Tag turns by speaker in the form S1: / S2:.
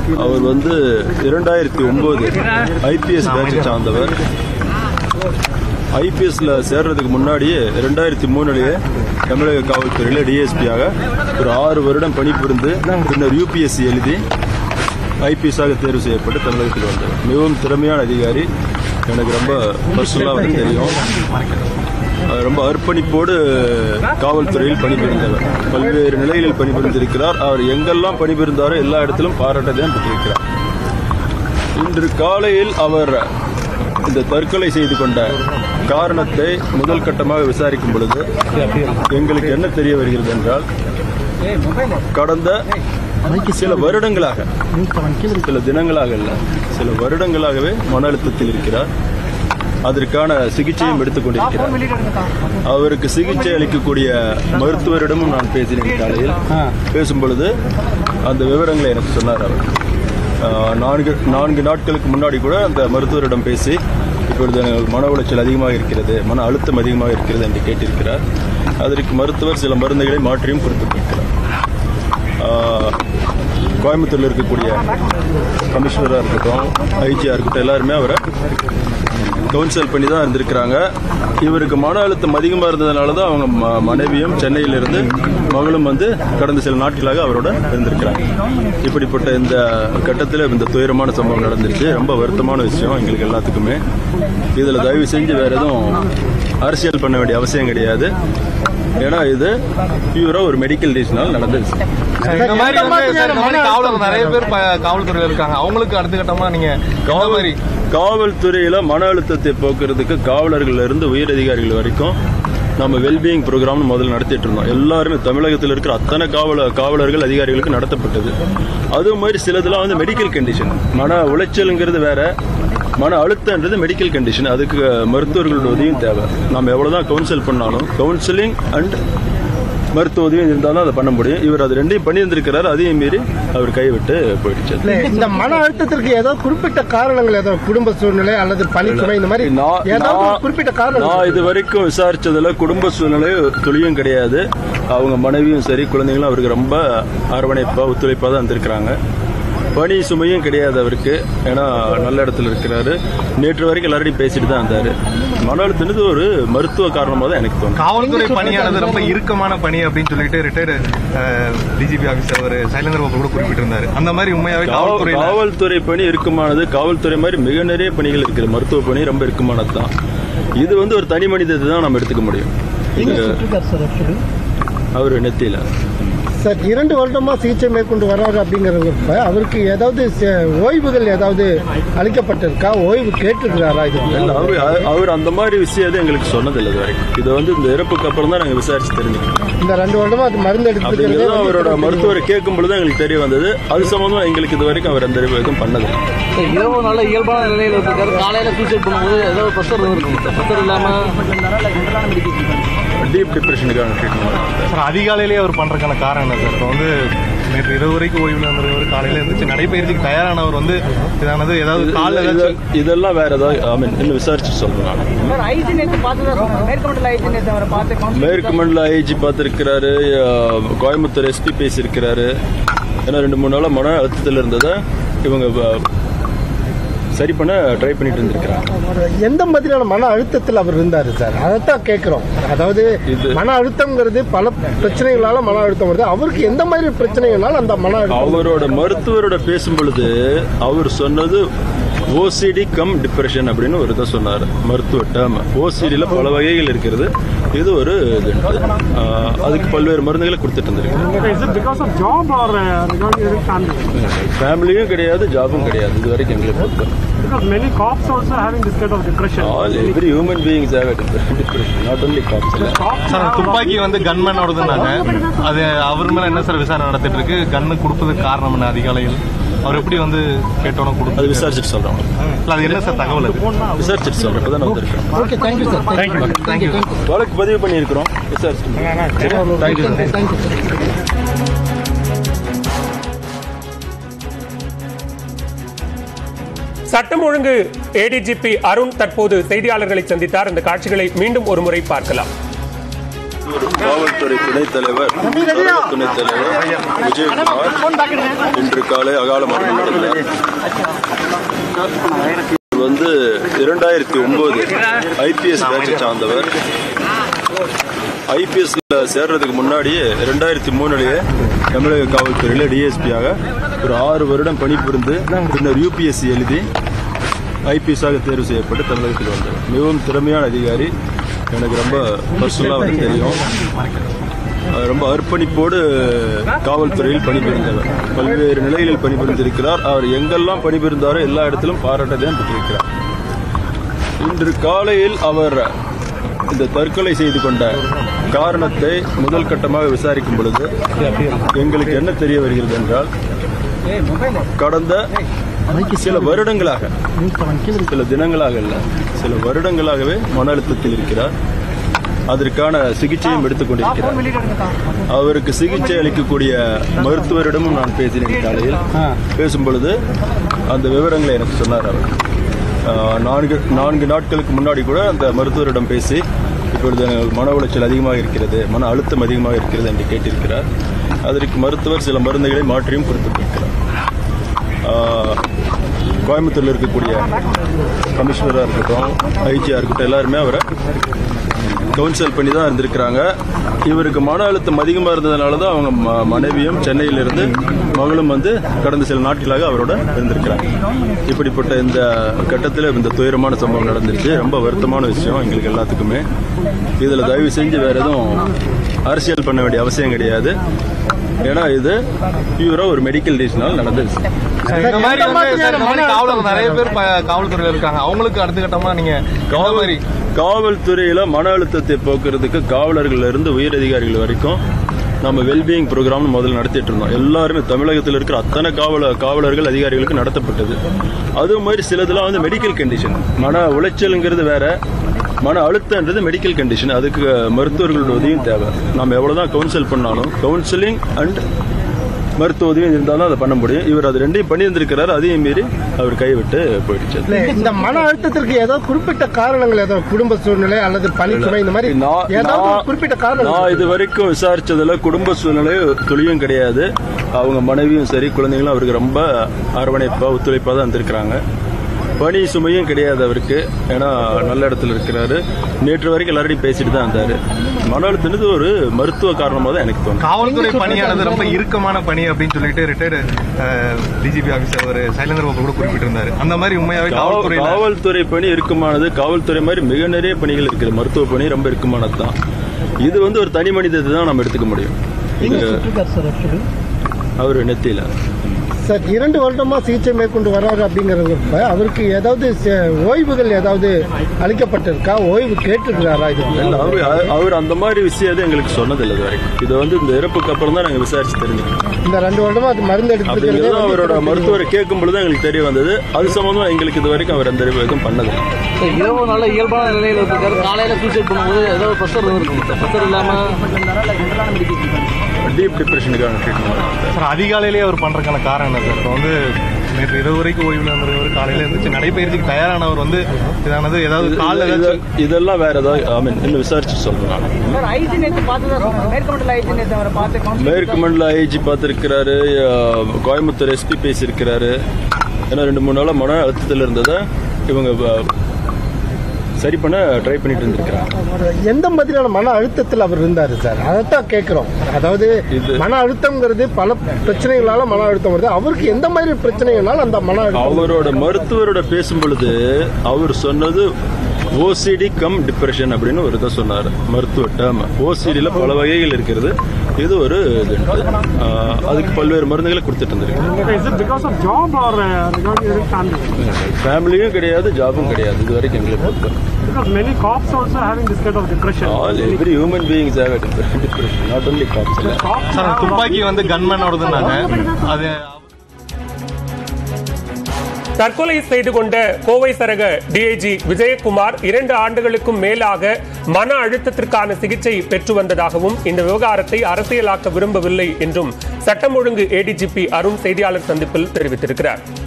S1: அவர் வந்து இரண்டாயிரத்தி ஒன்பது ஐபிஎஸ் பேட்சை சார்ந்தவர் ஐபிஎஸ்ல சேர்றதுக்கு முன்னாடியே ரெண்டாயிரத்தி மூணுலயே தமிழக காவல்துறையில டிஎஸ்பியாக ஒரு ஆறு வருடம் பணிபுரிந்து பின்னர் யூபிஎஸ்சி எழுதி ஐபிஎஸ்ஸாக தேர்வு செய்யப்பட்டு தமிழகத்தில் வந்தார் மிகவும் திறமையான அதிகாரி எனக்கு ரொம்ப பர்சனலாக வந்து தெரியும் அவர் ரொம்ப அர்ப்பணிப்போடு காவல்துறையில் பணிபுரிந்தவர் பல்வேறு நிலைகளில் பணிபுரிந்திருக்கிறார் அவர் எங்கெல்லாம் பணிபுரிந்தாரோ எல்லா இடத்திலும் பாராட்டத்தையும் பெற்றிருக்கிறார் இன்று காலையில் அவர் இந்த தற்கொலை செய்து கொண்ட காரணத்தை முதல் கட்டமாக விசாரிக்கும் பொழுது எங்களுக்கு என்ன தெரிய வருகிறது என்றால் கடந்த சில வருடங்களாக சில தினங்களாக இல்ல சில வருடங்களாகவே மன அழுத்தத்தில் இருக்கிறார் அதற்கான சிகிச்சையும் எடுத்துக் கொண்டிருக்கிறார் அவருக்கு சிகிச்சை அளிக்கக்கூடிய மருத்துவரிடமும் நான் பேசினேன் காலையில் பேசும் பொழுது அந்த விவரங்களை எனக்கு சொன்னார் அவர் ஆஹ், நான்கு நான்கு நாட்களுக்கு முன்னாடி கூட அந்த மருத்துவரிடம் பேசி இப்பொழுது எனக்கு மன உளைச்சல் அதிகமாக இருக்கிறது மன அழுத்தம் அதிகமாக இருக்கிறது என்று கேட்டிருக்கிறார் அதற்கு மருத்துவர் சில மருந்துகளை மாற்றியும் கொடுத்திருக்கிறார் ஆஹ், கோயம்புத்தூர்ல இருக்கக்கூடிய கமிஷனராக இருக்கட்டும் ஐஜியாக இருக்கட்டும் எல்லாருமே அவரை கவுன்சில் பண்ணி தான் இருந்திருக்கிறாங்க இவருக்கு மன அழுத்தம் அதிகமாக இருந்ததுனால தான் அவங்க ம- மனைவியும் சென்னையிலிருந்து மகளும் வந்து கடந்த சில நாட்களாக அவரோட இருந்திருக்கிறாங்க இப்படிப்பட்ட இந்த கட்டத்தில் இந்த துயரமான சம்பவம் நடந்துருச்சு ரொம்ப வருத்தமான விஷயம் எங்களுக்கு எல்லாத்துக்குமே இதில் தயவு செஞ்சு வேற எதுவும் அரசியல் பண்ண வேண்டிய அவசியம் கிடையாது ஏன்னா இது பியூரா ஒரு மெடிக்கல் ரீசனால் நடந்த விஷயம்
S2: இந்த மாதிரி வந்து சார், இந்த மாதிரி காவலர் நிறைய பேர் ப- காவல்துறையில இருக்காங்க அவங்களுக்கு அடுத்த கட்டமா நீங்க இந்த மாதிரி
S1: காவல்துறையில மன அழுத்தத்தை போக்குறதுக்கு காவலர்கள் இருந்து உயரதிகாரிகள் வரைக்கும் நம்ம வெல்பீயிங் ப்ரோக்ராம் முதல்ல நடத்திட்டு இருந்தோம் எல்லாருமே தமிழகத்தில் இருக்கிற அத்தனை காவல காவலர்கள் அதிகாரிகளுக்கு நடத்தப்பட்டது அது மாதிரி சிலதெல்லாம் வந்து மெடிக்கல் கண்டிஷன் மன உளைச்சலுங்கிறது வேற மன அழுத்தம்ன்றது மெடிக்கல் கண்டிஷன் அதுக்கு மருத்துவர்களோட உதவியும் தேவை நம்ம எவ்வளவுதான் கவுன்சில் பண்ணாலும் கவுன்சிலிங் அண்ட் மருத்துவ உதவி இருந்தால் தான் அதை பண்ண முடியும் இவர் அது ரெண்டையும் பண்ணியிருந்திருக்கிறார் அதையும் மீறி அவர் கைவிட்டு போயிடுச்சு
S3: இந்த மன அழுத்தத்திற்கு ஏதோ குறிப்பிட்ட காரணங்கள் ஏதோ குடும்ப சூழ்நிலை அல்லது பணிச்சுமை இந்த மாதிரி
S1: நான்
S3: ஏதாவது ஒரு
S1: நான்-
S3: குறிப்பிட்ட காரணம்
S1: நான் இது வரைக்கும் விசாரிச்சதுல குடும்ப சூழ்நிலை துளியும் கிடையாது அவங்க மனைவியும் சரி குழந்தைங்களும் அவருக்கு ரொம்ப அரவணைப்பா ஒத்துழைப்பா தான் இருந்திருக்கிறாங்க பணி சுமையும் கிடையாது அவருக்கு ஏன்னா நல்ல இடத்துல இருக்கிறாரு நேற்று வரைக்கும் எல்லாரையும் பேசிட்டு தான் இருந்தாரு மன அழுத்தம்னது ஒரு மருத்துவ காரணமாக தான் எனக்கு தோணும்
S2: காவல்துறை பணியானது ரொம்ப இறுக்கமான பணி அப்படின்னு சொல்லிட்டு ரிட்டையர்டு டிஜிபி ஆபீசர் அவர் சைலேந்திர பாபு கூட குறிப்பிட்டிருந்தாரு அந்த மாதிரி உண்மையாவே
S1: காவல்-
S2: காவல்துறையில
S1: காவல்துறை பணி இறுக்கமானது காவல்துறை மாதிரி மிக நிறைய பணிகள் இருக்குது மருத்துவ பணி ரொம்ப இறுக்கமானது தான் இது வந்து ஒரு தனி மனிதத்தை தான் நம்ம எடுத்துக்க முடியும் இது அவர் நெத்தியில
S3: சார் இரண்டு வருடமா சிகிச்சை மேற்கொண்டு வர்றாரு அப்படிங்கறப்ப அவருக்கு ஏதாவது ச- ஓய்வுகள் ஏதாவது அளிக்கப்பட்டிருக்கா ஓய்வு கேட்டிருக்கிறாரா இது
S1: இல்ல, அவரு அவர் அந்த மாதிரி விஷயம் எதுவும் எங்களுக்கு சொன்னதில்லை இது வரைக்கும் இது வந்து இந்த இறப்புக்கு அப்புறம் தான் நாங்க விசாரிச்சு தெரிஞ்சுக்கிட்டோம்
S3: இந்த ரெண்டு வருடமா அது மருந்து
S1: அப்படிங்கிறது
S3: எடுத்துக்கிறது
S1: அவரோட மருத்துவரை கேட்கும் பொழுது எங்களுக்கு தெரிய வந்தது அது சம்பந்தமா எங்களுக்கு இது வரைக்கும் அவர் எந்த எதுவும் பண்ணதில்லை
S4: இரவு நல்ல இயல்பான நிலையில் இருக்காரு காலையில சூசைட் பண்ணும்போது ஏதோ ப்ரெஷர் இருந்திருக்கும் சார் ப்ரெஷர் இல்லாம
S1: டீப் டிப்ரெஷனுக்கான ட்ரீட்மெண்ட்
S2: சார் அதிகாலையிலேயே அவர் பண்றதுக்கான காரணம் என்ன சார் இப்போ வந்து நேற்று இரவு வரைக்கும் ஓய்வுல இருந்தவர் காலையில இருந்துச்சு நடைபயிற்சிக்கு தயாரானவர் வந்து இதானது ஏதாவது காலில் ஏதாச்சும்
S1: இதெல்லாம் வேற ஏதாவது ஐ மீன் இன்னும் விசாரிச்சு சொல்றேன் நான்
S5: ஐஜி நேற்று பார்த்து தான் சொன்னாங்க மேற்கு மண்டல ஐஜி நேற்று அவரை பார்த்து
S1: மேற்கு மண்டல ஐஜி பார்த்திருக்கிறாரு அஹ், கோயம்புத்தூர் எஸ்பி பேசியிருக்கிறாரு ஏன்னா ரெண்டு மூணு நாளா மன அழுத்தத்தில் இருந்ததை இவங்க அஹ், சரி பண்ண ட்ரை பண்ணிட்டு இருந்திருக்கிறாங்க
S3: எந்த மாதிரியான மன அழுத்தத்தில் அவர் இருந்தாரு சார் அதைத்தான் கேட்கிறோம் அதாவது
S1: இது-
S3: மன அழுத்தம்ங்கிறது பல பிரச்சனைகளால மன அழுத்தம் வருது அவருக்கு எந்த மாதிரி பிரச்சனைகளால அந்த மன அழுத்தம்
S1: அவரோட மருத்துவரோட பேசும் பொழுது அவர் சொன்னது ஓசிடி கம் டிப்ரெஷன் அப்படின்னு ஒரு இதை சொன்னார் மருத்துவ டேர்ம் ஓசிடியில் பல வகைகள் இருக்கிறது இது ஒரு இது ஆஹ், அதுக்கு பல்வேறு மருந்துகளை கொடுத்துட்டு இருந்திருக்கு
S6: Is it because of job or uh, regarding your family?
S1: ஃபேமிலியும் கிடையாது ஜாபும் கிடையாது இது வரைக்கும் எங்களுக்கு பொறுத்தவரை.
S6: Because many cops also having this kind of depression.
S1: All every human beings have a depression, not only cops.
S6: Cops
S2: sir
S6: have-
S2: துப்பாக்கி வந்து கன்மேனோடதுனாங்க அது அவர் மேல என்ன சார் விசாரணை நடத்திட்டு இருக்கு கன்னு கொடுப்பதுக்கு காரணம் என்ன அதிகாலையில் அவர் எப்படி வந்து கேட்டோன்னு
S1: அது
S2: கொடுத்து
S1: விசாரிச்சுட்டு சொல்றோம்
S2: இல்ல, அது என்ன சார் தகவல் அது
S1: விசாரிச்சுட்டு சொல்றேன் இப்பதான் நான் வந்திருக்கேன்
S3: okay thank you sir thank you
S2: thank you
S1: வழக்கு பதிவு பண்ணியிருக்கிறோம் விசாரிச்சுட்டு
S2: தேங்க்யூ சார்
S3: தேங்க்யூ
S7: சட்டம் ஒழுங்கு ஏடிஜிபி அருண் தற்போது செய்தியாளர்களை சந்தித்தார் இந்த காட்சிகளை மீண்டும் ஒருமுறை பார்க்கலாம்
S1: திருப்பத்தூர் காவல்துறை துணைத் தலைவர் தலைமை துணைத் தலைவர் விஜயகுமார் இன்று காலை அகால மரணமடைந்தார் இவர் வந்து இரண்டாயிரத்தி ஒன்பது ஐபிஎஸ் பேட்சை சார்ந்தவர் ஐபிஎஸ்ல சேர்றதுக்கு முன்னாடியே ரெண்டாயிரத்தி மூணுலயே தமிழக காவல்துறையில் டிஎஸ்பியாக ஒரு ஆறு வருடம் பணிபுரிந்து பின்னர் யூபிஎஸ்சி எழுதி ஐபிஎஸ்ஸாக தேர்வு செய்யப்பட்டு தமிழகத்தில் வந்தவர் மிகவும் திறமையான அதிகாரி எனக்கு ரொம்ப பர்சனலாக வந்து தெரியும் அவர் ரொம்ப அர்ப்பணிப்போடு காவல்துறையில் பணிபுரிந்தவர் பல்வேறு நிலைகளில் பணிபுரிந்திருக்கிறார் அவர் எங்கெல்லாம் பணிபுரிந்தாரோ எல்லா இடத்திலும் பாராட்டத்தையும் பெற்றிருக்கிறார் இன்று காலையில் அவர் இந்த தற்கொலை செய்து கொண்ட காரணத்தை முதல் கட்டமாக விசாரிக்கும் பொழுது எங்களுக்கு என்ன தெரிய வருகிறது என்றால் கடந்த சில வருடங்களாக சில தினங்களாக இல்ல சில வருடங்களாகவே மன அழுத்தத்தில் இருக்கிறார் அதற்கான சிகிச்சையும் எடுத்துக் கொண்டிருக்கிறார் அவருக்கு சிகிச்சை அளிக்கக்கூடிய மருத்துவரிடமும் நான் பேசினேன் காலையில் பேசும் பொழுது அந்த விவரங்களை எனக்கு சொன்னார் அவர் ஆஹ், நான்கு நான்கு நாட்களுக்கு முன்னாடி கூட அந்த மருத்துவரிடம் பேசி இப்பொழுது எனக்கு மன உளைச்சல் அதிகமாக இருக்கிறது மன அழுத்தம் அதிகமாக இருக்கிறது என்று கேட்டிருக்கிறார் அதற்கு மருத்துவர் சில மருந்துகளை மாற்றியும் கொடுத்திருக்கிறார் ஆஹ், கோயம்புத்தூர்ல இருக்கக்கூடிய கமிஷனராக இருக்கட்டும் ஐஜியாக இருக்கட்டும் எல்லாருமே அவரை கவுன்சில் பண்ணி தான் இருந்திருக்கிறாங்க இவருக்கு மன அழுத்தம் அதிகமாக இருந்ததுனால தான் அவங்க ம- மனைவியும் சென்னையிலிருந்து மகளும் வந்து கடந்த சில நாட்களாக அவரோட இருந்திருக்கிறாங்க இப்படிப்பட்ட இந்த கட்டத்தில் இந்த துயரமான சம்பவம் நடந்துருச்சு ரொம்ப வருத்தமான விஷயம் எங்களுக்கு எல்லாத்துக்குமே இதில் தயவு செஞ்சு வேற எதுவும் அரசியல் பண்ண வேண்டிய அவசியம் கிடையாது ஏன்னா இது பியூரா ஒரு மெடிக்கல் டீஸ்னால் நடந்த விஷயம்
S2: இந்த மாதிரி வந்து சார், இந்த மாதிரி காவலர் நிறைய பேர் ப- காவல்துறையில இருக்காங்க அவங்களுக்கு அடுத்த கட்டமா நீங்க இந்த மாதிரி
S1: காவல்துறையில மன அழுத்தத்தை போக்குறதுக்கு காவலர்கள்ல இருந்து உயரதிகாரிகள் வரைக்கும் நம்ம வெல்பீயிங் ப்ரோக்ராம் முதல்ல நடத்திட்டு இருந்தோம் எல்லாருமே தமிழகத்தில் இருக்கிற அத்தனை காவல காவலர்கள் அதிகாரிகளுக்கு நடத்தப்பட்டது அது மாதிரி சிலதெல்லாம் வந்து மெடிக்கல் கண்டிஷன் மன உளைச்சலுங்கிறது வேற மன அழுத்தம்ன்றது மெடிக்கல் கண்டிஷன் அதுக்கு மருத்துவர்களோட உதவியும் தேவை நம்ம எவ்வளவுதான் கவுன்சில் பண்ணாலும் கவுன்சிலிங் அண்ட் மருத்துவ உதவி இருந்தாலும் அதை பண்ண முடியும் இவர் அது ரெண்டையும் பண்ணியிருந்திருக்கிறார் அதையும் மீறி அவர் கைவிட்டு போயிடுச்சு
S3: இல்ல, இந்த மன அழுத்தத்திற்கு ஏதாவது குறிப்பிட்ட காரணங்கள் ஏதாவது குடும்ப சூழ்நிலை அல்லது பணிச்சுமை இந்த மாதிரி
S1: நான்
S3: ஏதாவது ஒரு
S1: நான்
S3: குறிப்பிட்ட காரணம்
S1: நான் இது வரைக்கும் விசாரிச்சதுல குடும்ப சூழ்நிலை துளியும் கிடையாது அவங்க மனைவியும் சரி குழந்தைங்களும் அவருக்கு ரொம்ப அரவணைப்பா ஒத்துழைப்பா தான் இருந்திருக்கிறாங்க பணி சுமையும் கிடையாது அவருக்கு ஏன்னா நல்ல இடத்துல இருக்கிறாரு நேற்று வரைக்கும் எல்லாரையும் பேசிட்டு தான் இருந்தாரு மன அழுத்தம்ன்றது ஒரு மருத்துவ காரணமா தான் எனக்கு தோணும்
S2: காவல்துறை பணியானது ரொம்ப இறுக்கமான பணி அப்படின்னு சொல்லிட்டு ரிட்டையர்டு டிஜிபி ஆபீசர் ஒரு சைலேந்திர பாபு கூட குறிப்பிட்டிருந்தாரு அந்த மாதிரி உண்மையாவே காவல்துறையில
S1: காவல்துறை பணி இறுக்கமானது காவல்துறை மாதிரி மிக நிறைய பணிகள் இருக்குது மருத்துவ பணி ரொம்ப இறுக்கமானது தான் இது வந்து ஒரு தனி மனிதத்தை தான் நம்ம எடுத்துக்க முடியும் இது அவர் நெத்தியில
S3: சார் இரண்டு வருடமா சிகிச்சை மேற்கொண்டு வர்றாரு அப்படிங்கிறது இப்ப அவருக்கு ஏதாவது ச- ஓய்வுகள் ஏதாவது அளிக்கப்பட்டிருக்கா ஓய்வு கேட்டிருக்கிறாரா இது
S1: இல்ல, அவர் அவர் அந்த மாதிரி விஷயம் எதுவும் எங்களுக்கு சொன்னதில்லை இது வரைக்கும் இது வந்து இந்த இறப்புக்கு அப்புறம் தான் நாங்கள் விசாரிச்சு தெரிஞ்சுக்கணும்
S3: இந்த ரெண்டு வருடமா அது மருந்து
S1: அப்படிங்கிறது
S3: எடுத்துக்கிறது
S1: அவரோட மருத்துவரை கேட்கும் பொழுது எங்களுக்கு தெரிய வந்தது அது சம்பந்தமா எங்களுக்கு இது வரைக்கும் அவர் எந்த எதுவும் பண்ணதில்லை
S4: சார், இரவு நல்ல இயல்பான நிலையில் இருக்காரு காலையில சூசைட் பண்ணும்போது ஏதோ ப்ரெஷர் இருந்திருக்கு ப்ரெஷர் இல்லாம
S1: டீப் டிப்ரெஷனுக்கான ட்ரீட்மெண்ட்
S2: சார் அதிகாலையிலேயே அவர் பண்றதுக்கான காரணம் என்ன சார் இப்போ வந்து நேற்று இரவு வரைக்கும் ஓய்வுல இருந்தவர் காலையில இருந்துச்சு நடைபயிற்சிக்கு தயாரானவர் வந்து இதானது ஏதாவது காலில் ஏதாச்சும்
S1: இதெல்லாம் வேற ஏதாவது ஐ மீன் இன்னும் விசாரிச்சு சொல்றேன் நான்.
S5: சார் ஐஜி நேற்று பார்த்ததா சொல்றாங்க மேற்கு மண்டல ஐஜி நேற்று அவரை பார்த்து கவுன்சில்
S1: மேற்கு மண்டல ஐஜி பார்த்துருக்கிறாரு கோயம்புத்தூர் எஸ்பி பேசியிருக்கிறாரு ஏன்னா ரெண்டு மூணு நாளாக மன அழுத்தத்தில் இருந்ததை இவங்க அஹ், சரி பண்ண ட்ரை பண்ணிட்டு இருந்திருக்கிறாங்க
S3: எந்த மாதிரியான மன அழுத்தத்தில் அவர் இருந்தாரு சார் அதைத்தான் கேட்கிறோம் அதாவது
S1: இது-
S3: மன அழுத்தம்ங்கிறது பல பிரச்சனைகளால மன அழுத்தம் வருது அவருக்கு எந்த மாதிரி பிரச்சனைகளால அந்த மன அழுத்தம்
S1: அவரோட மருத்துவரோட பேசும் பொழுது அவர் சொன்னது ஓசிடி கம் டிப்ரெஷன் அப்படின்னு ஒரு இதை சொன்னார் மருத்துவ டேர்ம் ஓசிடியில் பல வகைகள் இருக்கிறது இது ஒரு இது ஆஹ், அதுக்கு பல்வேறு மருந்துகளை கொடுத்துட்டு இருந்திருக்கு
S6: Is it because of job or uh, regarding your family?
S1: ஃபேமிலியும் கிடையாது ஜாபும் கிடையாது இது வரைக்கும் எங்களுக்கு பொறுத்தவரை.
S6: Because many cops also having this kind of depression.
S1: All every human beings have depression not only cops
S6: Cops
S2: sir
S6: have-
S2: துப்பாக்கி வந்து கன்மேனோடதுனாங்க அது
S7: தற்கொலை செய்து கொண்ட கோவை சரக டிஐஜி விஜயகுமார் இரண்டு ஆண்டுகளுக்கும் மேலாக மன அழுத்தத்திற்கான சிகிச்சை பெற்று வந்ததாகவும் இந்த விவகாரத்தை அரசியலாக்க விரும்பவில்லை என்றும் சட்டம் ஒழுங்கு ஏடிஜிபி அருண் செய்தியாளர் சந்திப்பில் தெரிவித்திருக்கிறார்